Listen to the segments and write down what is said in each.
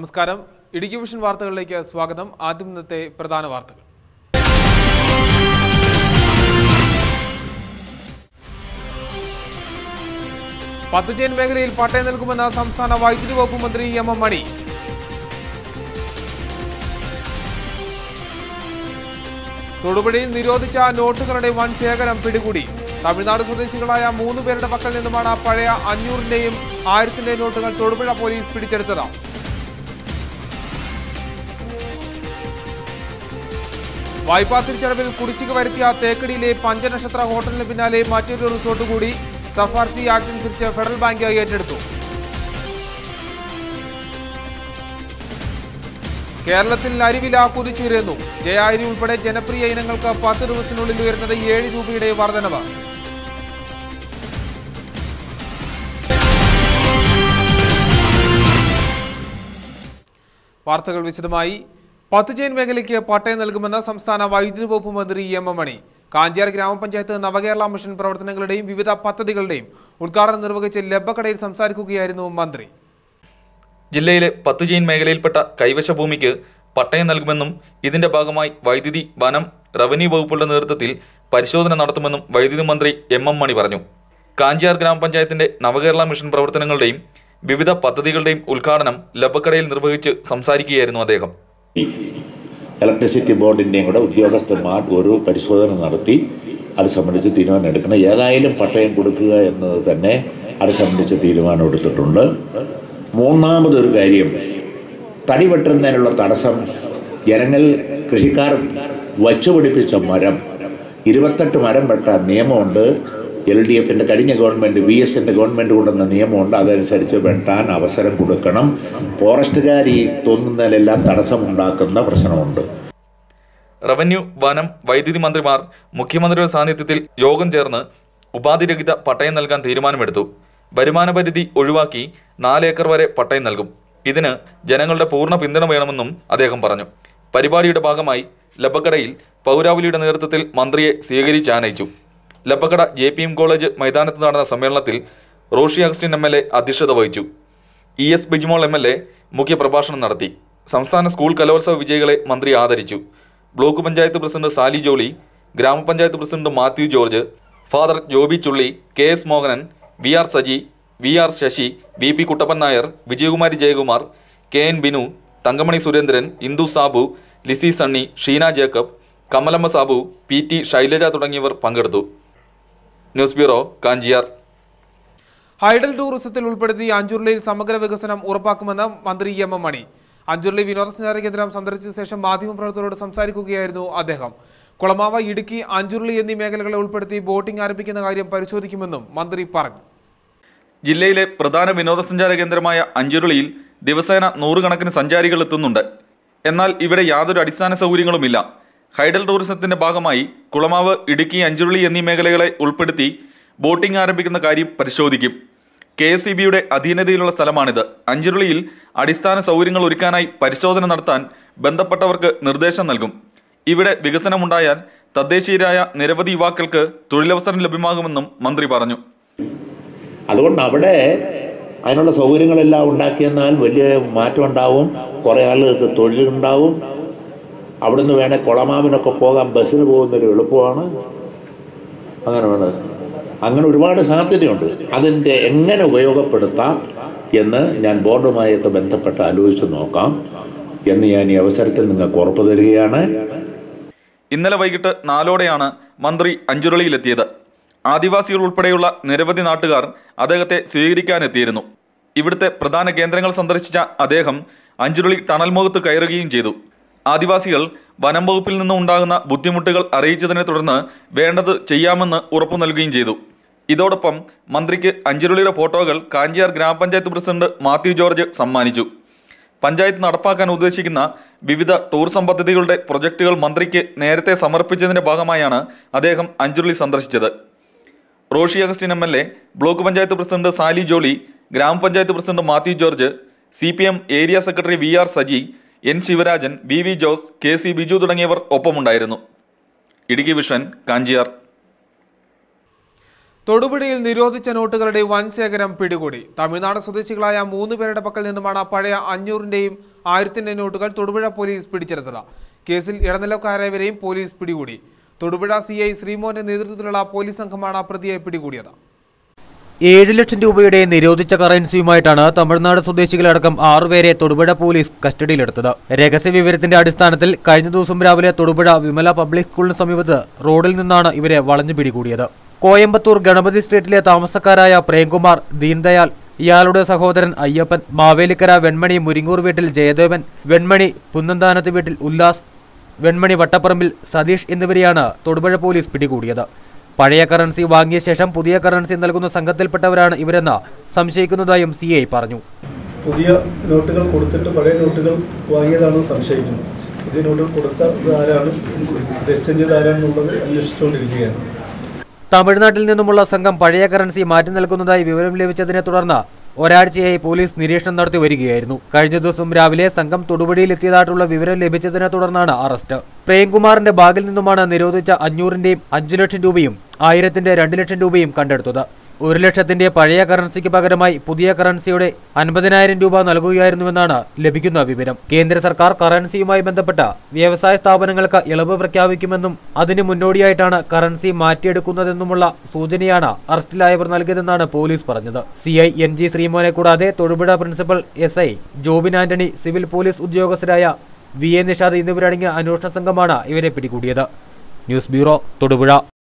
നമസ്കാരം ഇടുക്കി വിഷൻ വാർത്തകളിലേക്ക് സ്വാഗതം ആദ്യം ഇന്നത്തെ പ്രധാന വാർത്തകൾ പത്തുചെയിൻ മേഖലയിൽ പട്ടയം നൽകുമെന്ന സംസ്ഥാന വൈദ്യുതി വകുപ്പ് മന്ത്രി എം എം മണി തൊടുപുഴയിൽ നിരോധിച്ച നോട്ടുകളുടെ വൻ ശേഖരം പിടികൂടി തമിഴ്നാട് സ്വദേശികളായ മൂന്ന് പേരുടെ പക്കൽ നിന്നുമാണ് പഴയ അഞ്ഞൂറിന്റെയും ആയിരത്തിന്റെയും നോട്ടുകൾ തൊടുപുഴ പോലീസ് പിടിച്ചെടുത്തത് വായ്പാ തിരിച്ചടവിൽ കുടിശ്ശിക വരുത്തിയ തേക്കടിയിലെ പഞ്ചനക്ഷത്ര ഹോട്ടലിന് പിന്നാലെ മറ്റൊരു റിസോർട്ട് കൂടി സഫാർ സി ആക്ട് അനുസരിച്ച് ഫെഡറൽ ബാങ്ക് ഏറ്റെടുത്തു കേരളത്തിൽ അരിവില കുതിച്ചുയരുന്നു ജയാരി ഉൾപ്പെടെ ജനപ്രിയ ഇനങ്ങൾക്ക് പത്ത് ദിവസത്തിനുള്ളിൽ ഉയർന്നത് ഏഴ് രൂപയുടെ വർധനവ് വാർത്തകൾ വിശദമായി പത്തുചെയിൻ മേഖലയ്ക്ക് പട്ടയം നൽകുമെന്ന് സംസ്ഥാന വൈദ്യുതി വകുപ്പ് മന്ത്രി എം എം മണി കാഞ്ചിയാർ ഗ്രാമപഞ്ചായത്ത് നവകേരള മിഷൻ പ്രവർത്തനങ്ങളുടെയും വിവിധ പദ്ധതികളുടെയും ഉദ്ഘാടനം നിർവഹിച്ച് ലബ്ബക്കടയിൽ സംസാരിക്കുകയായിരുന്നു മന്ത്രി ജില്ലയിലെ പത്ത് ചെയിൻ മേഖലയിൽപ്പെട്ട കൈവശ ഭൂമിക്ക് പട്ടയം നൽകുമെന്നും ഇതിന്റെ ഭാഗമായി വൈദ്യുതി വനം റവന്യൂ വകുപ്പുകളുടെ നേതൃത്വത്തിൽ പരിശോധന നടത്തുമെന്നും വൈദ്യുതി മന്ത്രി എം എം മണി പറഞ്ഞു കാഞ്ചിയാർ ഗ്രാമപഞ്ചായത്തിന്റെ നവകേരള മിഷൻ പ്രവർത്തനങ്ങളുടെയും വിവിധ പദ്ധതികളുടെയും ഉദ്ഘാടനം ലബക്കടയിൽ നിർവഹിച്ച് സംസാരിക്കുകയായിരുന്നു അദ്ദേഹം ഇലക്ട്രിസിറ്റി ബോർഡിൻ്റെയും കൂടെ ഉദ്യോഗസ്ഥന്മാർ ഒരു പരിശോധന നടത്തി അത് സംബന്ധിച്ച് തീരുമാനം എടുക്കണം ഏതായാലും പട്ടയം കൊടുക്കുക എന്നത് തന്നെ അത് സംബന്ധിച്ച് തീരുമാനം എടുത്തിട്ടുണ്ട് മൂന്നാമതൊരു കാര്യം തടി വെട്ടുന്നതിനുള്ള തടസ്സം ജനങ്ങൾ കൃഷിക്കാർ വച്ചുപിടിപ്പിച്ച മരം ഇരുപത്തെട്ട് മരം വെട്ടാൻ നിയമമുണ്ട് എൽ ഡി എഫിൻ്റെ കഴിഞ്ഞ ഗവൺമെൻറ് വി എസിൻ്റെ ഗവൺമെൻറ് കൊണ്ടുവന്ന നിയമമുണ്ട് അതനുസരിച്ച് വെട്ടാൻ അവസരം കൊടുക്കണം ഫോറസ്റ്റുകാർ ഈ തോന്നുന്നതിലെല്ലാം തടസ്സമുണ്ടാക്കുന്ന പ്രശ്നമുണ്ട് റവന്യൂ വനം വൈദ്യുതി മന്ത്രിമാർ മുഖ്യമന്ത്രിയുടെ സാന്നിധ്യത്തിൽ യോഗം ചേർന്ന് ഉപാധിരഹിത പട്ടയം നൽകാൻ തീരുമാനമെടുത്തു വരുമാന പരിധി ഒഴിവാക്കി നാല് ഏക്കർ വരെ പട്ടയം നൽകും ഇതിന് ജനങ്ങളുടെ പൂർണ്ണ പിന്തുണ വേണമെന്നും അദ്ദേഹം പറഞ്ഞു പരിപാടിയുടെ ഭാഗമായി ലബക്കടയിൽ പൗരാവലിയുടെ നേതൃത്വത്തിൽ മന്ത്രിയെ സ്വീകരിച്ചാനയിച്ചു Labbakkada J P M college മൈതാനത്ത് നടന്ന സമ്മേളനത്തിൽ Roshy Augustine M L A അധ്യക്ഷത വഹിച്ചു E S Bijimol M L A മുഖ്യപ്രഭാഷണം നടത്തി സംസ്ഥാന സ്കൂൾ കലോത്സവ വിജയികളെ മന്ത്രി ആദരിച്ചു ബ്ലോക്ക് പഞ്ചായത്ത് പ്രസിഡന്റ് സാലി ജോളി ഗ്രാമപഞ്ചായത്ത് president Mathew George father Joby Chulli K S Mohanan V R Saji V R Sasi V P Kuttappan Nair Vijayakumari Jayakumar K N Binu Thankamani Surendran Indu Sabu Lissy Sunny Sheena Jacob Kamalamma Sabu P T Shailaja തുടങ്ങിയവർ പങ്കെടുത്തു ന്യൂസ് ബ്യൂറോ കാഞ്ചിയാർ ഹൈഡൽ ടൂറിസത്തിൽ ഉൾപ്പെടുത്തി അഞ്ചുരുളിയിൽ സമഗ്ര വികസനം ഉറപ്പാക്കുമെന്ന് മന്ത്രി എം എം മണി അഞ്ചുരുളി വിനോദസഞ്ചാര കേന്ദ്രം സന്ദർശിച്ച ശേഷം മാധ്യമപ്രവർത്തകരോട് സംസാരിക്കുകയായിരുന്നു അദ്ദേഹം കുളമാവ ഇടുക്കി അഞ്ചുരുളി എന്നീ മേഖലകളെ ഉൾപ്പെടുത്തി ബോട്ടിംഗ് ആരംഭിക്കുന്ന കാര്യം പരിശോധിക്കുമെന്നും മന്ത്രി പറഞ്ഞു ജില്ലയിലെ പ്രധാന വിനോദസഞ്ചാര കേന്ദ്രമായ അഞ്ചുരുളിയിൽ ദിവസേന നൂറുകണക്കിന് സഞ്ചാരികൾ എത്തുന്നുണ്ട് എന്നാൽ ഇവിടെ യാതൊരു അടിസ്ഥാന സൗകര്യങ്ങളുമില്ല ഹൈഡൽ ടൂറിസത്തിന്റെ ഭാഗമായി കുളമാവ് ഇടുക്കി അഞ്ചുരുളി എന്നീ മേഖലകളെ ഉൾപ്പെടുത്തി ബോട്ടിംഗ് ആരംഭിക്കുന്ന കാര്യം പരിശോധിക്കും കെ എസ് സി ബിയുടെ അധീനതയിലുള്ള സ്ഥലമാണിത് അഞ്ചുരുളിയിൽ അടിസ്ഥാന സൗകര്യങ്ങൾ ഒരുക്കാനായി പരിശോധന നടത്താൻ ബന്ധപ്പെട്ടവർക്ക് നിർദ്ദേശം നൽകും ഇവിടെ വികസനമുണ്ടായാൽ തദ്ദേശീയരായ നിരവധി യുവാക്കൾക്ക് തൊഴിലവസരം ലഭ്യമാകുമെന്നും മന്ത്രി പറഞ്ഞു അതുകൊണ്ട് അവിടെ അതിനുള്ള സൗകര്യങ്ങളെല്ലാം ഉണ്ടാക്കിയെന്നാൽ വലിയ മാറ്റം ഉണ്ടാവും കുറേ ആളുകൾക്ക് തൊഴിലുണ്ടാവും അവിടുന്ന് വേണേൽ കുളമാവിനൊക്കെ പോകാൻ ബസ്സിന് പോകുന്നൊരു എളുപ്പമാണ് അങ്ങനെ വേണം അങ്ങനെ ഒരുപാട് സാധ്യതയുണ്ട് അതിൻ്റെ എങ്ങനെ ഉപയോഗപ്പെടുത്താം എന്ന് ഞാൻ ബോർഡുമായൊക്കെ ബന്ധപ്പെട്ട് ആലോചിച്ച് നോക്കാം എന്ന് ഞാൻ ഈ അവസരത്തിൽ നിങ്ങൾക്ക് ഉറപ്പു തരികയാണ് ഇന്നലെ വൈകിട്ട് നാലോടെയാണ് മന്ത്രി അഞ്ചുരുളിയിലെത്തിയത് ആദിവാസികൾ ഉൾപ്പെടെയുള്ള നിരവധി നാട്ടുകാർ അദ്ദേഹത്തെ സ്വീകരിക്കാനെത്തിയിരുന്നു ഇവിടുത്തെ പ്രധാന കേന്ദ്രങ്ങൾ സന്ദർശിച്ച അദ്ദേഹം അഞ്ചുരുളി ടണൽ മുഖത്ത് കയറുകയും ചെയ്തു ആദിവാസികൾ വനം വകുപ്പിൽ നിന്നും ഉണ്ടാകുന്ന ബുദ്ധിമുട്ടുകൾ അറിയിച്ചതിനെ തുടർന്ന് വേണ്ടത് ചെയ്യാമെന്ന് ഉറപ്പു നൽകുകയും ചെയ്തു ഇതോടൊപ്പം മന്ത്രിക്ക് അഞ്ചുരുളിയുടെ ഫോട്ടോകൾ കാഞ്ചിയാർ ഗ്രാമപഞ്ചായത്ത് പ്രസിഡന്റ് മാത്യു ജോർജ് സമ്മാനിച്ചു പഞ്ചായത്ത് നടപ്പാക്കാൻ ഉദ്ദേശിക്കുന്ന വിവിധ ടൂറിസം പദ്ധതികളുടെ പ്രൊജക്ടുകൾ മന്ത്രിക്ക് നേരത്തെ സമർപ്പിച്ചതിന്റെ ഭാഗമായാണ് അദ്ദേഹം അഞ്ചുരുളി സന്ദർശിച്ചത് Roshy Augustine M L A block panchayat president Sally Jolly ഗ്രാമപഞ്ചായത്ത് president Mathew George C P M area secretary V R Saji N Sivarajan V V Jose K C Biju തുടങ്ങിയവർ ഒപ്പമുണ്ടായിരുന്നു ഇടുക്കി വിഷൻ കാഞ്ചിയാർ തൊടുപുഴയിൽ നിരോധിച്ച നോട്ടുകളുടെ വൻ ശേഖരം പിടികൂടി തമിഴ്നാട് സ്വദേശികളായ മൂന്ന് പേരുടെ പക്കൽ നിന്നുമാണ് പഴയ അഞ്ഞൂറിന്റെയും ആയിരത്തിന്റെയും നോട്ടുകൾ തൊടുപുഴ പോലീസ് പിടിച്ചെടുത്തത് കേസിൽ ഇടനിലക്കാരായവരെയും പോലീസ് പിടികൂടി തൊടുപുഴ സി ഐ ശ്രീമോന്റെ നേതൃത്വത്തിലുള്ള പോലീസ് സംഘമാണ് പ്രതിയെ പിടികൂടിയത് ഏഴ് ലക്ഷം രൂപയുടെ നിരോധിച്ച കറൻസിയുമായിട്ടാണ് തമിഴ്നാട് സ്വദേശികളടക്കം ആറുപേരെ തൊടുപുഴ പോലീസ് കസ്റ്റഡിയിലെടുത്തത് രഹസ്യ വിവരത്തിന്റെ അടിസ്ഥാനത്തിൽ കഴിഞ്ഞ ദിവസം രാവിലെ തൊടുപുഴ വിമല പബ്ലിക് സ്കൂളിന് സമീപത്ത് റോഡിൽ നിന്നാണ് ഇവരെ വളഞ്ഞു പിടികൂടിയത് കോയമ്പത്തൂർ ഗണപതി സ്ട്രീറ്റിലെ താമസക്കാരായ പ്രേംകുമാർ ദീൻദയാൽ ഇയാളുടെ സഹോദരൻ അയ്യപ്പൻ മാവേലിക്കര വെൺമണി മുരിങ്ങൂർ വീട്ടിൽ ജയദേവൻ വെൺമണി പുന്നന്താനത്ത് വീട്ടിൽ ഉല്ലാസ് വെൺമണി വട്ടപ്പറമ്പിൽ സതീഷ് എന്നിവരെയാണ് തൊടുപുഴ പോലീസ് പിടികൂടിയത് പഴയ കറൻസി വാങ്ങിയ ശേഷം പുതിയ കറൻസി നൽകുന്ന സംഘത്തിൽപ്പെട്ടവരാണ് ഇവരെന്ന് സംശയിക്കുന്നതായും സി ഐ പറഞ്ഞു പുതിയ നോട്ടുകൾ കൊടുത്തിട്ട് പഴയ നോട്ടുകൾ വാങ്ങിയതാണെന്ന് സംശയിക്കുന്നു പുതിയ നോട്ടുകൾ കൊടുത്ത ആരാണ് രജിസ്റ്റർ ചെയ്ത ആരാണെന്നുള്ളത് അന്വേഷിച്ചുകൊണ്ടിരിക്കുകയാണ് തമിഴ്നാട്ടിൽ നിന്നുമുള്ള സംഘം പഴയ കറൻസി മാറ്റി നൽകുന്നതായി വിവരം ലഭിച്ചതിനെ തുടർന്ന് ഒരാഴ്ചയായി പോലീസ് നിരീക്ഷണം നടത്തി വരികയായിരുന്നു കഴിഞ്ഞ ദിവസം രാവിലെ സംഘം തൊടുപുഴയിൽ എത്തിയതായിട്ടുള്ള വിവരം ലഭിച്ചതിനെ തുടർന്നാണ് അറസ്റ്റ് പ്രേംകുമാറിന്റെ ബാഗിൽ നിന്നുമാണ് നിരോധിച്ച അഞ്ഞൂറിന്റെയും അഞ്ചു ലക്ഷം രൂപയും ആയിരത്തിന്റെ രണ്ട് ലക്ഷം രൂപയും കണ്ടെടുത്തത് ഒരു ലക്ഷത്തിന്റെ പഴയ കറൻസിക്ക് പകരമായി പുതിയ കറൻസിയുടെ അൻപതിനായിരം രൂപ നൽകുകയായിരുന്നുവെന്നാണ് ലഭിക്കുന്ന വിവരം കേന്ദ്ര സർക്കാർ കറൻസിയുമായി ബന്ധപ്പെട്ട വ്യവസായ സ്ഥാപനങ്ങൾക്ക് ഇളവ് പ്രഖ്യാപിക്കുമെന്നും അതിന് മുന്നോടിയായിട്ടാണ് കറൻസി മാറ്റിയെടുക്കുന്നതെന്നുമുള്ള സൂചനയാണ് അറസ്റ്റിലായവർ നൽകിയതെന്നാണ് പോലീസ് പറഞ്ഞത് സി ഐ എൻ ജി ശ്രീമോനെ കൂടാതെ Thodupuzha principal S I Jobin Antony civil police ഉദ്യോഗസ്ഥരായ വി എ നിഷാദ് എന്നിവരടങ്ങിയ അന്വേഷണ സംഘമാണ് ഇവരെ പിടികൂടിയത് ന്യൂസ് ബ്യൂറോ തൊടുപുഴ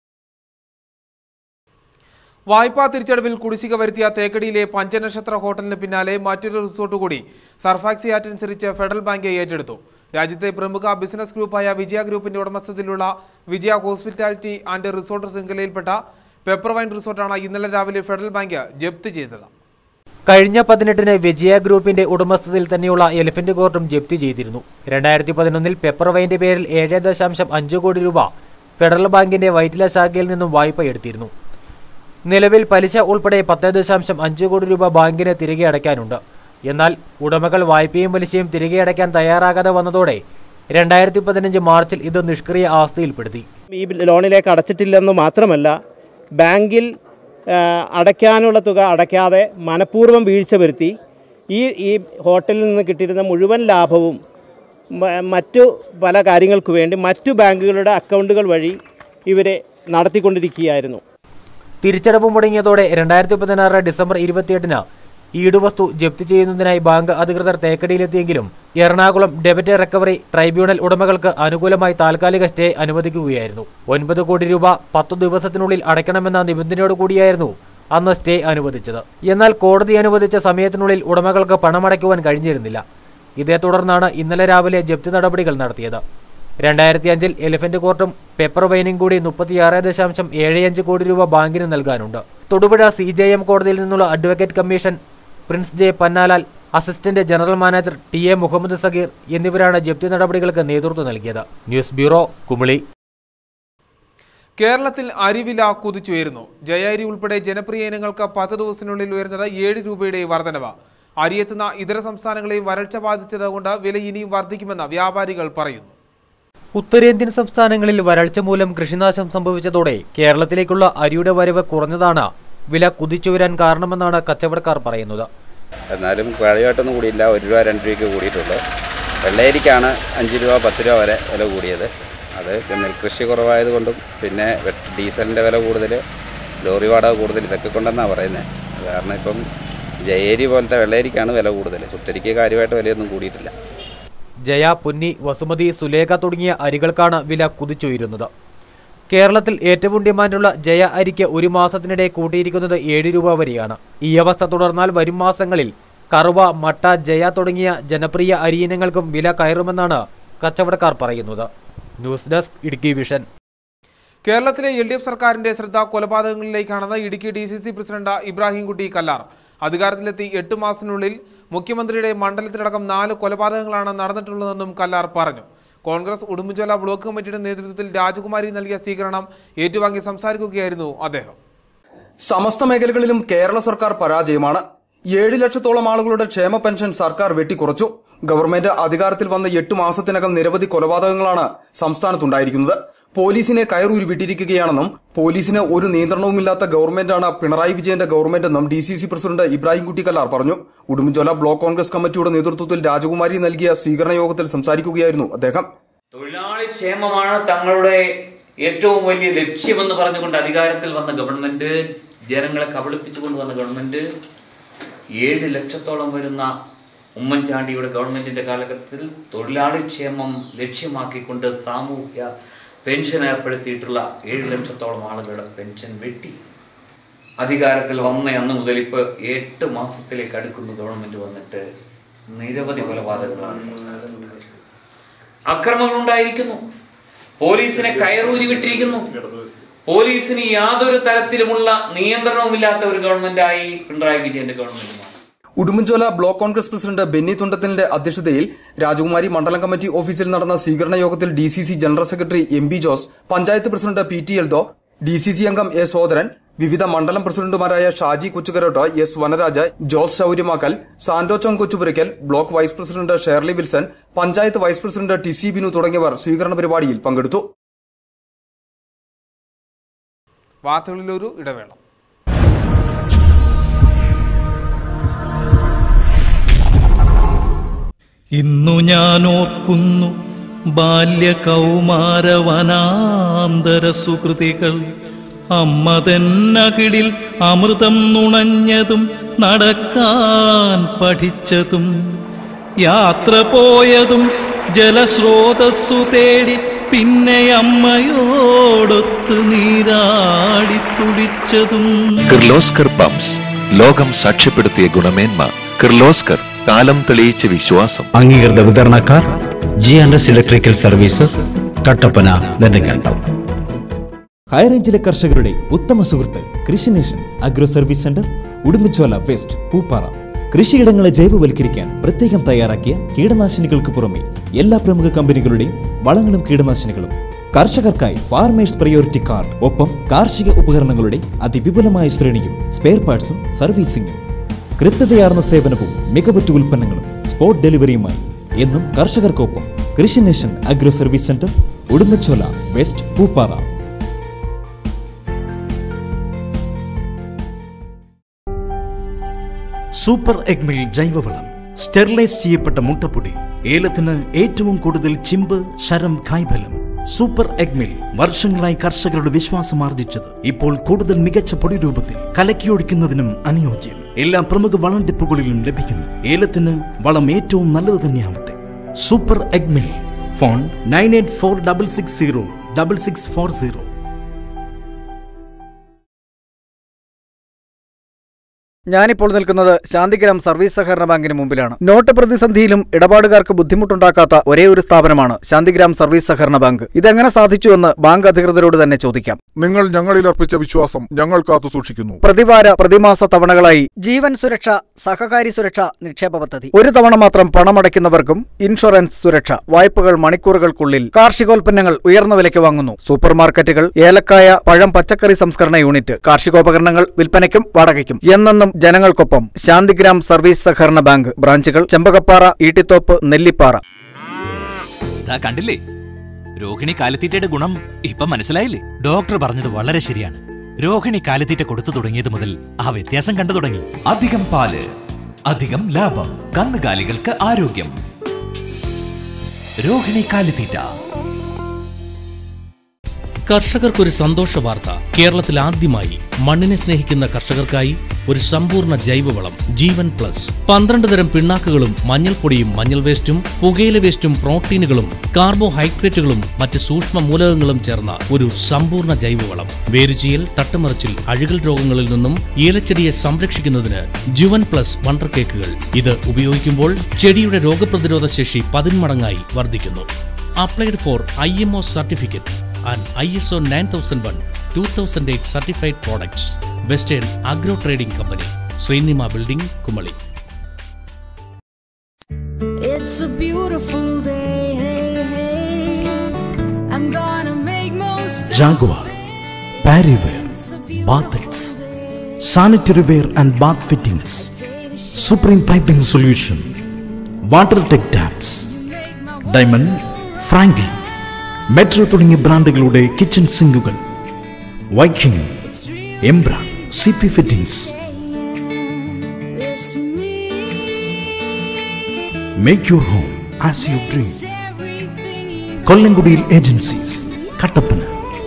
വായ്പാ തിരിച്ചടവിൽ കുടിശ്ശിക വരുത്തിയ തേക്കടിയിലെ പഞ്ചനക്ഷത്ര ഹോട്ടലിന് പിന്നാലെ മറ്റൊരു റിസോർട്ട് കൂടി സർഫാക്സി ആക്ട് അനുസരിച്ച് ഫെഡറൽ ബാങ്ക് ഏറ്റെടുത്തു രാജ്യത്തെ പ്രമുഖ ബിസിനസ് ഗ്രൂപ്പായ വിജയ ഗ്രൂപ്പിന്റെ ഉടമസ്ഥതയിലുള്ള വിജയ ഹോസ്പിറ്റാലിറ്റി ആൻഡ് റിസോർട്ട് ശൃംഖലയിൽപ്പെട്ട പെപ്പർവൈൻ റിസോർട്ടാണ് ഇന്നലെ രാവിലെ ഫെഡറൽ ബാങ്ക് ജപ്തി ചെയ്തത് കഴിഞ്ഞ പതിനെട്ടിന് വിജയ ഗ്രൂപ്പിന്റെ ഉടമസ്ഥതയിൽ തന്നെയുള്ള എലിഫന്റ് കോർട്ടും ജപ്തി ചെയ്തിരുന്നു രണ്ടായിരത്തി പതിനൊന്നിൽ പെപ്പർവൈന്റെ പേരിൽ ഏഴ് ദശാംശം അഞ്ച് കോടി രൂപ ഫെഡറൽ ബാങ്കിന്റെ വൈറ്റില ശാഖയിൽ നിന്നും വായ്പ എടുത്തിരുന്നു നിലവിൽ പലിശ ഉൾപ്പെടെ പത്ത് ദശാംശം അഞ്ച് കോടി രൂപ ബാങ്കിന് തിരികെ അടയ്ക്കാനുണ്ട് എന്നാൽ ഉടമകൾ വായ്പയും പലിശയും തിരികെ അടയ്ക്കാൻ തയ്യാറാകാതെ വന്നതോടെ രണ്ടായിരത്തി പതിനഞ്ച് മാർച്ചിൽ ഇത് നിഷ്ക്രിയ അവസ്ഥയിൽപ്പെടുത്തി ഈ ലോണിലേക്ക് അടച്ചിട്ടില്ലെന്ന് മാത്രമല്ല ബാങ്കിൽ ആ, അടയ്ക്കാനുള്ള തുക അടയ്ക്കാതെ മനഃപൂർവ്വം വീഴ്ച വരുത്തി ഈ ഈ ഹോട്ടലിൽ നിന്ന് കിട്ടിയിരുന്ന മുഴുവൻ ലാഭവും മ- മറ്റു പല കാര്യങ്ങൾക്ക് വേണ്ടി മറ്റു ബാങ്കുകളുടെ അക്കൗണ്ടുകൾ വഴി ഇവരെ നടത്തിക്കൊണ്ടിരിക്കുകയായിരുന്നു തിരിച്ചടവ് മുടങ്ങിയതോടെ രണ്ടായിരത്തി പതിനാറ് ഡിസംബർ ഇരുപത്തിയെട്ടിന് ഈടുവസ്തു ജപ്തി ചെയ്യുന്നതിനായി ബാങ്ക് അധികൃതർ തേക്കടിയിലെത്തിയെങ്കിലും എറണാകുളം ഡെബിറ്റ് റിക്കവറി ട്രൈബ്യൂണൽ ഉടമകൾക്ക് അനുകൂലമായി താൽക്കാലിക സ്റ്റേ അനുവദിക്കുകയായിരുന്നു ഒൻപത് കോടി രൂപ പത്തു ദിവസത്തിനുള്ളിൽ അടയ്ക്കണമെന്ന നിബന്ധനയോട് കൂടിയായിരുന്നു അന്ന് സ്റ്റേ അനുവദിച്ചത് എന്നാൽ കോടതി അനുവദിച്ച സമയത്തിനുള്ളിൽ ഉടമകൾക്ക് പണമടയ്ക്കുവാൻ കഴിഞ്ഞിരുന്നില്ല ഇതേ തുടർന്നാണ് ഇന്നലെ രാവിലെ ജപ്തി നടപടികൾ നടത്തിയത് രണ്ടായിരത്തി അഞ്ചിൽ എലിഫന്റ് കോർട്ടും പെപ്പർ വൈനും കൂടി മുപ്പത്തിയാറ് ദശാംശം ഏഴ് അഞ്ച് കോടി രൂപ ബാങ്കിന് നൽകാനുണ്ട് തൊടുപുഴ സി ജെ എം കോടതിയിൽ നിന്നുള്ള advocate commission Prince J Pannalal assistant general manager T A Muhammad Sageer എന്നിവരാണ് ജപ്തി നടപടികൾക്ക് നേതൃത്വം നൽകിയത് ന്യൂസ് ബ്യൂറോ കുമിളി കേരളത്തിൽ അരിവില കുതിച്ചുയരുന്നു ജയ അരി ഉൾപ്പെടെ ജനപ്രിയ ഇനങ്ങൾക്ക് പത്ത് ദിവസത്തിനുള്ളിൽ ഉയർന്നത് ഏഴ് രൂപയുടെ വർധനവ് അരിയെത്തുന്ന ഇതര സംസ്ഥാനങ്ങളെയും വരൾച്ച ബാധിച്ചതുകൊണ്ട് വില ഇനിയും വർദ്ധിക്കുമെന്ന് വ്യാപാരികൾ പറയുന്നു ഉത്തരേന്ത്യൻ സംസ്ഥാനങ്ങളിൽ വരൾച്ച മൂലം കൃഷിനാശം സംഭവിച്ചതോടെ കേരളത്തിലേക്കുള്ള അരിയുടെ വരവ് കുറഞ്ഞതാണ് വില കുതിച്ചുയരാൻ കാരണമെന്നാണ് കച്ചവടക്കാർ പറയുന്നത് എന്നാലും കാര്യമായിട്ടൊന്നും കൂടിയില്ല ഒരു രൂപ രണ്ട് രൂപയ്ക്ക് കൂടിയിട്ടുള്ളൂ വെള്ളയരിക്കാണ് അഞ്ച് രൂപ പത്ത് രൂപ വരെ വില കൂടിയത് അത് നെൽകൃഷി കുറവായതുകൊണ്ടും പിന്നെ വെ- ഡീസലിൻ്റെ വില കൂടുതൽ ലോറി വാടക കൂടുതൽ ഇതൊക്കെ കൊണ്ടെന്നാണ് പറയുന്നത് അത് കാരണം ഇപ്പം ജയേരി പോലത്തെ വെള്ളയരിക്കാണ് വില കൂടുതൽ കുത്തരിക്ക് കാര്യമായിട്ട് വിലയൊന്നും കൂടിയിട്ടില്ല ജയ പൊന്നി വസുമതി സുലേഖ തുടങ്ങിയ അരികൾക്കാണ് വില കുതിച്ചുയരുന്നത് കേരളത്തിൽ ഏറ്റവും ഡിമാൻഡുള്ള ജയ അരിക്ക് ഒരു മാസത്തിനിടെ കൂട്ടിയിരിക്കുന്നത് ഏഴ് രൂപ വരെയാണ് ഈ അവസ്ഥ തുടർന്നാൽ വരും മാസങ്ങളിൽ കറുവ മട്ട ജയ തുടങ്ങിയ ജനപ്രിയ അരിയിനങ്ങൾക്കും വില കയറുമെന്നാണ് കച്ചവടക്കാർ പറയുന്നത് ന്യൂസ് ഡെസ്ക് ഇടുക്കി വിഷൻ കേരളത്തിലെ എൽ ഡി എഫ് സർക്കാരിന്റെ ശ്രദ്ധ കൊലപാതകങ്ങളിലേക്കാണെന്ന് Idukki D C C president Ibrahimkutty Kallar അധികാരത്തിലെത്തി എട്ട് മാസത്തിനുള്ളിൽ മുഖ്യമന്ത്രിയുടെ മണ്ഡലത്തിലടക്കം നാല് കൊലപാതകങ്ങളാണ് നടന്നിട്ടുള്ളതെന്നും കല്ലാർ പറഞ്ഞു കോൺഗ്രസ് ഉടുമ്പുചോല ബ്ലോക്ക് കമ്മിറ്റിയുടെ നേതൃത്വത്തിൽ രാജകുമാരി നൽകിയ സ്വീകരണം ഏറ്റുവാങ്ങി സംസാരിക്കുകയായിരുന്നു അദ്ദേഹം സമസ്ത മേഖലകളിലും കേരള സർക്കാർ പരാജയമാണ് ഏഴ് ലക്ഷത്തോളം ആളുകളുടെ ക്ഷേമ പെൻഷൻ സർക്കാർ വെട്ടിക്കുറച്ചു ഗവൺമെന്റ് അധികാരത്തിൽ വന്ന എട്ട് മാസത്തിനകം നിരവധി കൊലപാതകങ്ങളാണ് സംസ്ഥാനത്തുണ്ടായിരിക്കുന്നത് പോലീസിനെ കയറൂരി വിട്ടിരിക്കുകയാണെന്നും പോലീസിന് ഒരു നിയന്ത്രണവുമില്ലാത്ത ഗവൺമെന്റാണ് പിണറായി വിജയന്റെ ഗവൺമെന്റെന്നും D C C president Ibrahimkutty Kallar പറഞ്ഞു ഉടുമ്പൻചോല ബ്ലോക്ക് കോൺഗ്രസ് കമ്മിറ്റിയുടെ നേതൃത്വത്തിൽ രാജകുമാരി നൽകിയ സ്വീകരണ യോഗത്തിൽ സംസാരിക്കുകയായിരുന്നു അദ്ദേഹം തൊഴിലാളി ക്ഷേമമാണ് തങ്ങളുടെ ഏറ്റവും വലിയ ലക്ഷ്യമെന്ന് പറഞ്ഞുകൊണ്ട് അധികാരത്തിൽ വന്ന ഗവൺമെന്റ് ജനങ്ങളെ കബളിപ്പിച്ചുകൊണ്ട് വന്ന ഗവൺമെന്റ് ഏഴ് ലക്ഷത്തോളം വരുന്ന ഉമ്മൻചാണ്ടിയുടെ ഗവൺമെന്റിന്റെ കാലഘട്ടത്തിൽ തൊഴിലാളി ക്ഷേമം ലക്ഷ്യമാക്കിക്കൊണ്ട് സാമൂഹ്യ പെൻഷൻ ഏർപ്പെടുത്തിയിട്ടുള്ള ഏഴ് ലക്ഷത്തോളം ആളുകളുടെ പെൻഷൻ വെട്ടി അധികാരത്തിൽ വന്ന അന്ന് മുതൽ ഇപ്പോൾ എട്ട് മാസത്തിലേക്ക് അടുക്കുന്ന ഗവൺമെന്റ് വന്നിട്ട് നിരവധി കൊലപാതകങ്ങളാണ് സംസ്ഥാനത്തുള്ളത് അക്രമങ്ങൾ ഉണ്ടായിരിക്കുന്നു പോലീസിനെ കയറൂരി വിട്ടിരിക്കുന്നു പോലീസിന് യാതൊരു തരത്തിലുമുള്ള നിയന്ത്രണവുമില്ലാത്ത ഒരു ഗവൺമെന്റായി പിണറായി വിജയന്റെ ഗവൺമെന്റ് മാറി Udumbanchola block Congress president Benny തുണ്ടത്തിന്റെ അധ്യക്ഷതയിൽ രാജകുമാരി മണ്ഡലം കമ്മിറ്റി ഓഫീസിൽ നടന്ന സ്വീകരണ യോഗത്തിൽ D C C general secretary M B Jose panchayat president P T Eldho D C C അംഗം എ സോദരൻ വിവിധ മണ്ഡലം പ്രസിഡന്റുമാരായ Shaji Kochukarott S Vanaraj Jose Shauryamakkal Santochon Kochupurakkal block vice president Shirley Wilson panchayat vice president T C Binu തുടങ്ങിയവർ സ്വീകരണ പരിപാടിയിൽ പങ്കെടുത്തു വാർത്തകളിലൊരു ഇടവേള ഇന്നു ഞാൻ ഓർക്കുന്നു ബാല്യകൗമാരവനാന്തര സുകൃതികൾ അമ്മതന്നകിളിൽ അമൃതം നുണഞ്ഞതും നടക്കാൻ പഠിച്ചതും യാത്ര പോയതും ജലസ്രോതസ്സു തേടി പിന്നെ അമ്മയോടൊത്ത് നീരാടി തുടിച്ചതും കിർലോസ്കർ പമ്പ്സ് ലോകം സാക്ഷ്യപ്പെടുത്തിയ ഗുണമേന്മ കിർലോസ്കർ കാലം തെളിയിച്ച വിശ്വാസം അംഗീകൃത വിതരണക്കാർ G and S electrical services Kattappana Nedumkandam ഹൈറേഞ്ചിലെ കർഷകരുടെ ഉത്തമ സുഹൃത്ത് Krishi nation agro service centre Udumbanchola west Pooppara കൃഷിയിടങ്ങളെ ജൈവവൽക്കരിക്കാൻ പ്രത്യേകം തയ്യാറാക്കിയ കീടനാശിനികൾക്ക് പുറമെ എല്ലാ പ്രമുഖ കമ്പനികളുടെയും വളങ്ങളും കീടനാശിനികളും കർഷകർക്കായി ഫാർമേഴ്സ് പ്രയോറിറ്റി കാർഡ് ഒപ്പം കാർഷിക ഉപകരണങ്ങളുടെ അതിവിപുലമായ ശ്രേണിയും സ്പെയർ പാർട്സും സർവീസിംഗും കൃത്യതയാർന്ന സേവനവും മികവുറ്റ ഉൽപ്പന്നങ്ങളും സ്പോട്ട് ഡെലിവറിയുമായി എന്നും കർഷകർക്കൊപ്പം Krishi nation agro service centre Udumbanchola west Pooppara super എഗ്മിൽ ജൈവവളം സ്റ്റെറിലൈസ് ചെയ്യപ്പെട്ട മുട്ടപ്പൊടി ഏലത്തിന് ഏറ്റവും കൂടുതൽ ചിമ്പ് ശരം കായ്ഫലം സൂപ്പർ എഗ്മിൽ വർഷങ്ങളായി കർഷകരുടെ വിശ്വാസം ആർജിച്ചത് ഇപ്പോൾ കൂടുതൽ മികച്ച പൊടി രൂപത്തിൽ കലക്കിയൊഴിക്കുന്നതിനും അനുയോജ്യം എല്ലാ പ്രമുഖ വളം ഡിപ്പുകളിലും ലഭിക്കുന്നു ഏലത്തിന് വളം ഏറ്റവും നല്ലത് തന്നെയാവട്ടെ സൂപ്പർ എഗ്മിൽ phone nine eight four double six zero double six four zero ഞാനിപ്പോൾ നിൽക്കുന്നത് ശാന്തിഗ്രാം സർവീസ് സഹകരണ ബാങ്കിന് മുമ്പിലാണ് നോട്ട് പ്രതിസന്ധിയിലും ഇടപാടുകാർക്ക് ബുദ്ധിമുട്ടുണ്ടാക്കാത്ത ഒരേ ഒരു സ്ഥാപനമാണ് ശാന്തിഗ്രാം സർവീസ് സഹകരണ ബാങ്ക് ഇതെങ്ങനെ സാധിച്ചുവെന്ന് ബാങ്ക് അധികൃതരോട് തന്നെ ചോദിക്കാം നിങ്ങൾ ഞങ്ങളിൽ അർപ്പിച്ച വിശ്വാസം ഞങ്ങൾ കാത്തു സൂക്ഷിക്കുന്നു പ്രതിവാര പ്രതിമാസ തവണകളായി ജീവൻ സുരക്ഷ സഹകാരി സുരക്ഷ നിക്ഷേപ പദ്ധതി ഒരു തവണ മാത്രം പണമടയ്ക്കുന്നവർക്കും ഇൻഷുറൻസ് സുരക്ഷ വായ്പകൾ മണിക്കൂറുകൾക്കുള്ളിൽ കാർഷികോൽപ്പന്നങ്ങൾ ഉയർന്ന വിലയ്ക്ക് വാങ്ങുന്നു സൂപ്പർ മാർക്കറ്റുകൾ ഏലക്കായ പഴം പച്ചക്കറി സംസ്കരണ യൂണിറ്റ് കാർഷികോപകരണങ്ങൾ വിൽപ്പനയ്ക്കും വാടകയ്ക്കും എന്നെന്നും ജനങ്ങൾക്കൊപ്പം ശാന്തിഗ്രാം സർവീസ് സഹകരണ ബാങ്ക് ബ്രാഞ്ചുകൾ ചെമ്പകപ്പാറ ഈട്ടിത്തോപ്പ് നെല്ലിപ്പാറ ദാ കണ്ടില്ലേ രോഹിണി കാലിത്തീറ്റയുടെ ഗുണം ഇപ്പൊ മനസ്സിലായില്ലേ ഡോക്ടർ പറഞ്ഞത് വളരെ ശരിയാണ് രോഹിണി കാലിത്തീറ്റ കൊടുത്തു തുടങ്ങിയത് മുതൽ ആ വ്യത്യാസം കണ്ടു തുടങ്ങി അധികം പാല് അധികം ലാഭം കന്നുകാലികൾക്ക് ആരോഗ്യം രോഹിണി കാലിത്തീറ്റ കർഷകർക്കൊരു സന്തോഷ വാർത്ത കേരളത്തിൽ ആദ്യമായി മണ്ണിനെ സ്നേഹിക്കുന്ന കർഷകർക്കായി ഒരു സമ്പൂർണ്ണ ജൈവവളം ജീവൻ പ്ലസ് പന്ത്രണ്ട് തരം പിണ്ണാക്കുകളും മഞ്ഞൾപ്പൊടിയും മഞ്ഞൾ വേസ്റ്റും പുകയില വേസ്റ്റും പ്രോട്ടീനുകളും കാർബോഹൈഡ്രേറ്റുകളും മറ്റ് സൂക്ഷ്മ മൂലകങ്ങളും ചേർന്ന ഒരു സമ്പൂർണ്ണ ജൈവവളം വേരുചീയൽ തട്ടുമറിച്ചിൽ അഴുകൽ രോഗങ്ങളിൽ നിന്നും ഏലച്ചെടിയെ സംരക്ഷിക്കുന്നതിന് ജുവൻ പ്ലസ് വണ്ടർ കേക്കുകൾ ഇത് ഉപയോഗിക്കുമ്പോൾ ചെടിയുടെ രോഗപ്രതിരോധ ശേഷി പതിന്മടങ്ങായി വർദ്ധിക്കുന്നു applied for I M O certificate and I S O nine thousand one two thousand eight certified products western agro trading company Sreenima building Kumily It's a beautiful day. Hey, hey. I'm gonna make most of Jaguar Parryware ബാത്തിക്സ് sanitary ware and bath fittings Supreme piping solution water tech taps diamond Franke metro തുടങ്ങിയ ബ്രാൻഡുകളുടെ kitchen സിങ്കുകൾ Viking എംബ്രാൻ C P fittings make your home as you dream കൊല്ലംകുടിയിൽ agencies Kattappana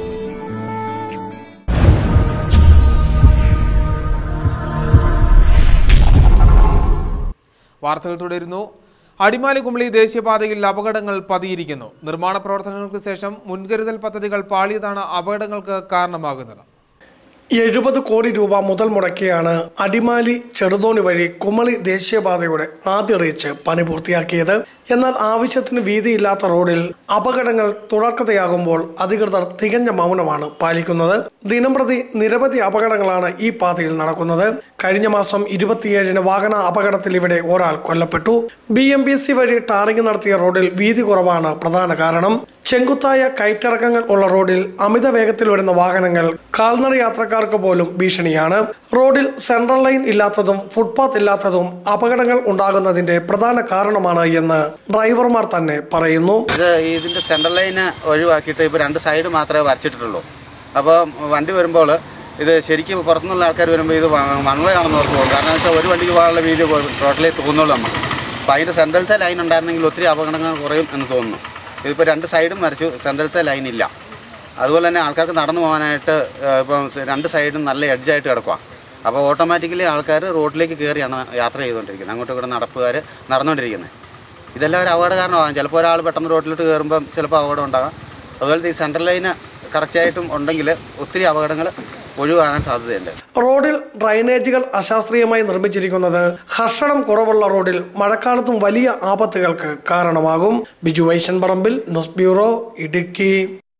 വാർത്തകൾ തുടരുന്നു അടിമാലി കുമളി ദേശീയപാതയിൽ അപകടങ്ങൾ പതിയിരിക്കുന്നു നിർമ്മാണ പ്രവർത്തനങ്ങൾക്ക് ശേഷം മുൻകരുതൽ പദ്ധതികൾ പാളിയതാണ് അപകടങ്ങൾക്ക് കാരണമാകുന്നത് എഴുപത് കോടി രൂപ മുതൽ മുടക്കിയാണ് അടിമാലി ചെറുതോണി വഴി കുമളി ദേശീയപാതയുടെ ആദ്യ റീച്ച് പണി പൂർത്തിയാക്കിയത് എന്നാൽ ആവശ്യത്തിന് വീതിയില്ലാത്ത റോഡിൽ അപകടങ്ങൾ തുടർക്കഥയാകുമ്പോൾ അധികൃതർ തികഞ്ഞ മൗനമാണ് പാലിക്കുന്നത് ദിനംപ്രതി നിരവധി അപകടങ്ങളാണ് ഈ പാതയിൽ നടക്കുന്നത് കഴിഞ്ഞ മാസം ഇരുപത്തിയേഴിന് വാഹന അപകടത്തിൽ ഇവിടെ ഒരാൾ കൊല്ലപ്പെട്ടു ബി എം ബി സി വഴി ടാറിംഗ് നടത്തിയ റോഡിൽ വീതി കുറവാണ് പ്രധാന കാരണം ചെങ്കുത്തായ കയറ്റിറക്കങ്ങൾ ഉള്ള റോഡിൽ അമിത വേഗത്തിൽ വരുന്ന വാഹനങ്ങൾ കാൽനട യാത്രക്കാർക്ക് പോലും ഭീഷണിയാണ് റോഡിൽ സെൻട്രൽ ലൈൻ ഇല്ലാത്തതും ഫുട്പാത്ത് ഇല്ലാത്തതും അപകടങ്ങൾ ഉണ്ടാകുന്നതിന്റെ പ്രധാന കാരണമാണ് എന്ന് ഡ്രൈവർമാർ തന്നെ പറയുന്നു ഇത് ഇതിന്റെ സെൻട്രൽ ലൈന് ഒഴിവാക്കിയിട്ട് ഇപ്പോൾ രണ്ട് സൈഡ് മാത്രമേ വരച്ചിട്ടുള്ളൂ അപ്പോൾ വണ്ടി വരുമ്പോൾ ഇത് ശരിക്കും പുറത്തുനിന്നുള്ള ആൾക്കാർ വരുമ്പോൾ ഇത് വൺവേ ആണെന്ന് ഓർത്ത് പോകും കാരണം വെച്ചാൽ ഒരു വണ്ടിക്ക് പോകാനുള്ള വീതി ടോട്ടലി തോന്നുള്ളൂ നമ്മൾ അപ്പോൾ അതിൻ്റെ സെൻട്രലത്തെ ലൈൻ ഉണ്ടായിരുന്നെങ്കിൽ ഒത്തിരി അപകടങ്ങൾ കുറയും എന്ന് തോന്നുന്നു ഇതിപ്പോൾ രണ്ട് സൈഡും വരച്ചു സെൻട്രലത്തെ ലൈൻ ഇല്ല അതുപോലെ തന്നെ ആൾക്കാർക്ക് നടന്നു പോകാനായിട്ട് ഏഹ്, ഇപ്പം രണ്ട് സൈഡും നല്ല എഡ്ജായിട്ട് കിടക്കുക അപ്പോൾ ഓട്ടോമാറ്റിക്കലി ആൾക്കാർ റോഡിലേക്ക് കയറിയാണ് യാത്ര ചെയ്തുകൊണ്ടിരിക്കുന്നത് അങ്ങോട്ടും ഇങ്ങോട്ടും നടപ്പുകാർ നടന്നുകൊണ്ടിരിക്കുന്നത് ഇതെല്ലാം ഒരു അപകട കാരണമാകും ചിലപ്പോൾ ഒരാൾ പെട്ടെന്ന് റോഡിലോട്ട് കയറുമ്പം ചിലപ്പോൾ അപകടം ഉണ്ടാകാം അതുപോലെ ഈ സെൻട്രൽ ലൈന് കറക്റ്റായിട്ടും ഉണ്ടെങ്കിൽ ഒത്തിരി അപകടങ്ങൾ ഒഴിവാകാൻ സാധ്യതയുണ്ട് റോഡിൽ ഡ്രൈനേജുകൾ അശാസ്ത്രീയമായി നിർമ്മിച്ചിരിക്കുന്നത് ഹർഷണം കുറവുള്ള റോഡിൽ മഴക്കാലത്തും വലിയ ആപത്തുകൾക്ക് കാരണമാകും Biju Vaishan Parambil news bureau Idukki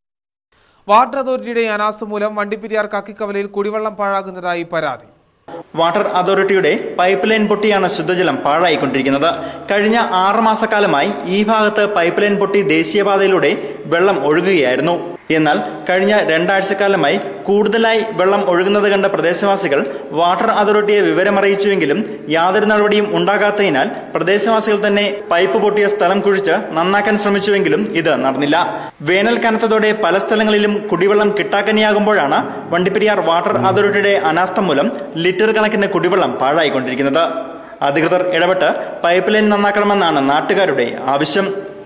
water അതോറിറ്റിയുടെ അനാസ്ഥ മൂലം വണ്ടിപ്പെരിയാർ കക്കിക്കവലയിൽ കുടിവെള്ളം പാഴാകുന്നതായി പരാതി വാട്ടർ അതോറിറ്റിയുടെ പൈപ്പ് ലൈൻ പൊട്ടിയാണ് ശുദ്ധജലം പാഴായിക്കൊണ്ടിരിക്കുന്നത് കഴിഞ്ഞ ആറ് മാസക്കാലമായി ഈ ഭാഗത്ത് പൈപ്പ് ലൈൻ പൊട്ടി ദേശീയപാതയിലൂടെ വെള്ളം ഒഴുകുകയായിരുന്നു എന്നാൽ കഴിഞ്ഞ രണ്ടാഴ്ചക്കാലമായി കൂടുതലായി വെള്ളം ഒഴുകുന്നത് കണ്ട പ്രദേശവാസികൾ വാട്ടർ അതോറിറ്റിയെ വിവരമറിയിച്ചുവെങ്കിലും യാതൊരു നടപടിയും ഉണ്ടാകാത്തതിനാൽ പ്രദേശവാസികൾ തന്നെ പൈപ്പ് പൊട്ടിയ സ്ഥലം കുഴിച്ച് നന്നാക്കാൻ ശ്രമിച്ചുവെങ്കിലും ഇത് നടന്നില്ല വേനൽ കനത്തതോടെ പല സ്ഥലങ്ങളിലും കുടിവെള്ളം കിട്ടാക്കനിയാകുമ്പോഴാണ് വണ്ടിപ്പെരിയാർ വാട്ടർ അതോറിറ്റിയുടെ അനാസ്ഥ മൂലം ലിറ്റർ കണക്കിന് കുടിവെള്ളം പാഴായിക്കൊണ്ടിരിക്കുന്നത് അധികൃതർ ഇടപെട്ട് പൈപ്പ് ലൈൻ നന്നാക്കണമെന്നാണ് നാട്ടുകാരുടെ ആവശ്യം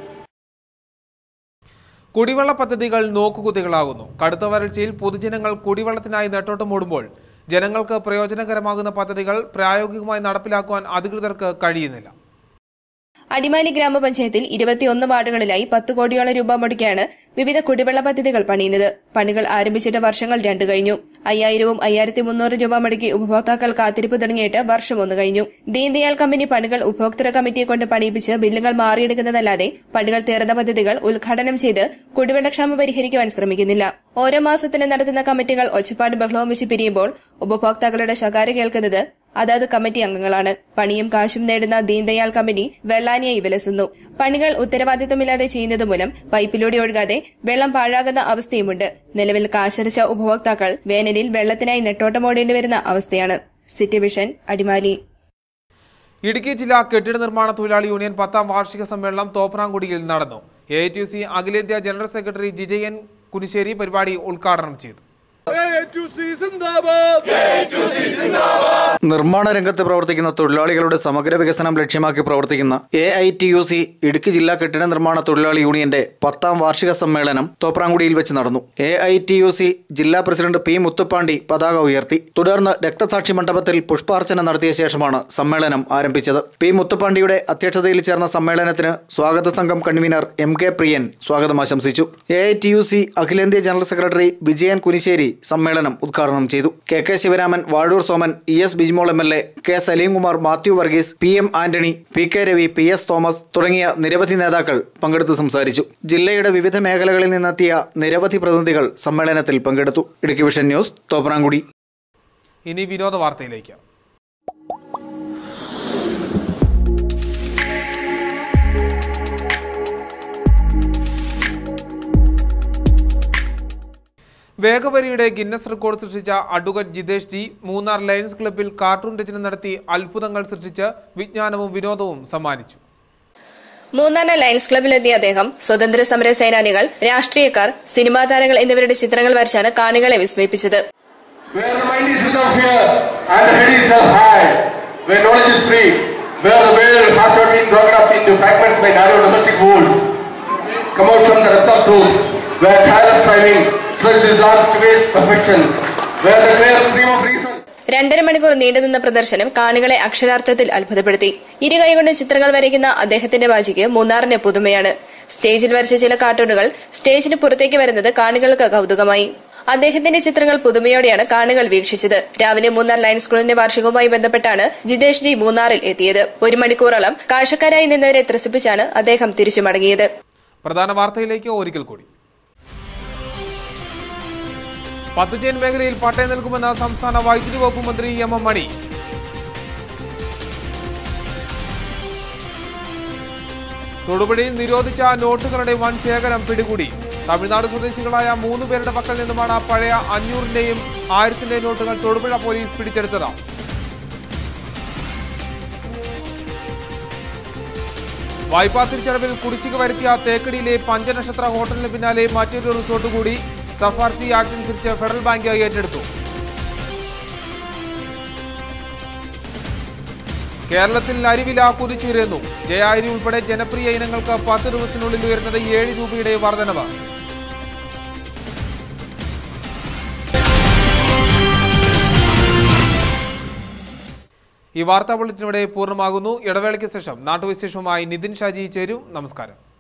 കുടിവെള്ള പദ്ധതികൾ നോക്കുകുത്തികളാകുന്നു കടുത്ത വരൾച്ചയിൽ പൊതുജനങ്ങൾ കുടിവെള്ളത്തിനായി നെട്ടോട്ടമോടുമ്പോൾ ജനങ്ങൾക്ക് പ്രയോജനകരമാകുന്ന പദ്ധതികൾ പ്രായോഗികമായി നടപ്പിലാക്കുവാൻ അധികൃതർക്ക് കഴിയുന്നില്ല അടിമാലി ഗ്രാമപഞ്ചായത്തിൽ ഇരുപത്തിയൊന്ന് വാർഡുകളിലായി പത്ത് കോടിയോളം രൂപ മുടക്കിയാണ് വിവിധ കുടിവെള്ള പദ്ധതികൾ പണിയുന്നത് പണികൾ ആരംഭിച്ചിട്ട് വർഷങ്ങൾ രണ്ടു കഴിഞ്ഞു അയ്യായിരവും അയ്യായിരത്തി മുന്നൂറ് രൂപ മുടക്കി ഉപഭോക്താക്കൾ കാത്തിരിപ്പ് തുടങ്ങിയിട്ട് വർഷം ഒന്ന് കഴിഞ്ഞു ദീൻദയാൽ കമ്പനി പണികൾ ഉപഭോക്തൃ കമ്മിറ്റിയെ കൊണ്ട് പണിയിപ്പിച്ച് ബില്ലുകൾ മാറിയെടുക്കുന്നതല്ലാതെ പണികൾ തീർന്ന പദ്ധതികൾ ഉദ്ഘാടനം ചെയ്ത് കുടിവെള്ളക്ഷാമം പരിഹരിക്കുവാൻ ശ്രമിക്കുന്നില്ല ഓരോ മാസത്തിലും നടത്തുന്ന കമ്മിറ്റികൾ ഒച്ചപ്പാട് ബഹളവും വെച്ച് പിരിയുമ്പോൾ ഉപഭോക്താക്കളുടെ ശകാര കേൾക്കുന്നത് അതാത് കമ്മിറ്റി അംഗങ്ങളാണ് പണിയും കാശും നേടുന്ന ദീൻദയാൽ കമ്പനി വെള്ളാനിയായി വിലസുന്നു പണികൾ ഉത്തരവാദിത്വമില്ലാതെ ചെയ്യുന്നത് മൂലം പൈപ്പിലൂടെ ഒഴുകാതെ വെള്ളം പാഴാകുന്ന അവസ്ഥയുമുണ്ട് നിലവിൽ കാശടച്ച ഉപഭോക്താക്കൾ വേനലിൽ വെള്ളത്തിനായി നെട്ടോട്ടമോടേണ്ടി വരുന്ന അവസ്ഥയാണ് സിറ്റി വിഷൻ അടിമാലി ഇടുക്കി ജില്ലാ കെട്ടിട നിർമ്മാണ തൊഴിലാളി യൂണിയൻ പത്താം വാർഷിക സമ്മേളനം തോപ്രാംകുടിയിൽ നടന്നു എ ടി സി അഖിലേന്ത്യാ ജനറൽ സെക്രട്ടറി ജിജയൻ കുനിശ്ശേരി പരിപാടി ഉദ്ഘാടനം ചെയ്തു നിർമ്മാണ രംഗത്ത് പ്രവർത്തിക്കുന്ന തൊഴിലാളികളുടെ സമഗ്ര വികസനം ലക്ഷ്യമാക്കി പ്രവർത്തിക്കുന്ന A I T U C Idukki ജില്ലാ കെട്ടിട നിർമ്മാണ തൊഴിലാളി യൂണിയന്റെ പത്താം വാർഷിക സമ്മേളനം തോപ്രാംകുടിയിൽ വെച്ച് നടന്നു A I T U C ജില്ലാ പ്രസിഡന്റ് പി മുത്തുപ്പാണ്ടി പതാക ഉയർത്തി തുടർന്ന് രക്തസാക്ഷി മണ്ഡപത്തിൽ പുഷ്പാർച്ചന നടത്തിയ ശേഷമാണ് സമ്മേളനം ആരംഭിച്ചത് പി മുത്തുപ്പാണ്ടിയുടെ അധ്യക്ഷതയിൽ ചേർന്ന സമ്മേളനത്തിന് സ്വാഗത സംഘം കൺവീനർ എം കെ പ്രിയൻ സ്വാഗതം ആശംസിച്ചു A I T U C അഖിലേന്ത്യാ ജനറൽ സെക്രട്ടറി വിജയൻ കുനിശ്ശേരി സമ്മേളനം ഉദ്ഘാടനം ചെയ്തു K K Sivaraman Vazhoor Soman E S Bijimol M L A K Salimkumar Mathew Varghese P M Antony P K Ravi P S Thomas തുടങ്ങിയ നിരവധി നേതാക്കൾ പങ്കെടുത്ത് സംസാരിച്ചു ജില്ലയുടെ വിവിധ മേഖലകളിൽ നിന്നെത്തിയ നിരവധി പ്രതിനിധികൾ സമ്മേളനത്തിൽ പങ്കെടുത്തു ഇടുക്കി വിഷൻ ന്യൂസ് തോപ്രാംകുടി ഇനി വിനോദ വാർത്തയിലേക്ക് വേഗവരിയുടെ ഗിന്നസ് റെക്കോർഡ് സൃഷ്ടിച്ച അഡ്വക്കേറ്റ് ജിതേഷ് ജി മൂന്നാർ ലയൺസ് ക്ലബ്ബിൽ കാർട്ടൂൺ രചന നടത്തി അത്ഭുതങ്ങൾ സൃഷ്ടിച്ച് വിജ്ഞാനവും വിനോദവും സമ്മാനിച്ചു മൂന്നാറിലെ ലയൺസ് ക്ലബിലെത്തിയ അദ്ദേഹം സ്വതന്ത്ര സമര സേനാനികൾ രാഷ്ട്രീയക്കാർ സിനിമാ താരങ്ങൾ എന്നിവരുടെ ചിത്രങ്ങൾ വരച്ചാണ് കാണികളെ വിസ്മയിപ്പിച്ചത് Where the mind is without fear and the head is held high, where knowledge is free, where the veil has not been broken up into fragments by narrow domestic walls, come out from the depth of truth, where tireless striving stretches his arms towards perfection, where the clear stream of reason രണ്ടര മണിക്കൂർ നീണ്ടുനിന്ന പ്രദർശനം കാണികളെ അക്ഷരാർത്ഥത്തിൽ അത്ഭുതപ്പെടുത്തി ഇരു കൈകൊണ്ട് ചിത്രങ്ങൾ വരയ്ക്കുന്ന അദ്ദേഹത്തിന്റെ വാജിക്ക് മൂന്നാറിന്റെ പുതുമയാണ് സ്റ്റേജിൽ വരച്ച ചില കാർട്ടൂണുകൾ സ്റ്റേജിന് പുറത്തേക്ക് വരുന്നത് കാണികൾക്ക് കൗതുകമായി അദ്ദേഹത്തിന്റെ ചിത്രങ്ങൾ പുതുമയോടെയാണ് കാണികൾ വീക്ഷിച്ചത് രാവിലെ മൂന്നാർ ലയൺസ് സ്കൂളിന്റെ വാർഷികവുമായി ബന്ധപ്പെട്ടാണ് ജിതേഷ് ജി മൂന്നാറിൽ എത്തിയത് ഒരു മണിക്കൂറോളം കാഴ്ചക്കാരായി നിന്നവരെ ത്രസിപ്പിച്ചാണ് അദ്ദേഹം തിരിച്ചു മടങ്ങിയത് പ്രധാന വാർത്തയിലേക്ക് ഒരിക്കൽ കൂടി പത്ത് ചെയിൻ മേഖലയിൽ പട്ടയം നൽകുമെന്ന സംസ്ഥാന വൈദ്യുതി വകുപ്പ് മന്ത്രി എം എം മണി തൊടുപുഴയിൽ നിരോധിച്ച നോട്ടുകളുടെ വൻ ശേഖരം പിടികൂടി തമിഴ്നാട് സ്വദേശികളായ മൂന്ന് പേരുടെ പക്കൽ നിന്നുമാണ് പഴയ അഞ്ഞൂറിന്റെയും ആയിരത്തിന്റെയും നോട്ടുകൾ തൊടുപുഴ പോലീസ് പിടിച്ചെടുത്തത് വായ്പാ തിരിച്ചടവിൽ കുടിശ്ശിക വരുത്തിയ തേക്കടിയിലെ പഞ്ചനക്ഷത്ര ഹോട്ടലിന് പിന്നാലെ മറ്റൊരു റിസോർട്ട് കൂടി സഫാർ സി ആക്ട് അനുസരിച്ച് ഫെഡറൽ ബാങ്ക് ഏറ്റെടുത്തു കേരളത്തിൽ അരിവില കുതിച്ചുയരുന്നു ജയ അരി ഉൾപ്പെടെ ജനപ്രിയ ഇനങ്ങൾക്ക് പത്ത് ദിവസത്തിനുള്ളിൽ ഉയർന്നത് ഏഴ് രൂപയുടെ വർധനവ് ഈ വാർത്താ ബുള്ളറ്റിനിവിടെ പൂർണ്ണമാകുന്നു ഇടവേളയ്ക്ക് ശേഷം നാട്ടുവിശേഷവുമായി നിതിൻ ഷാജി ചേരും നമസ്കാരം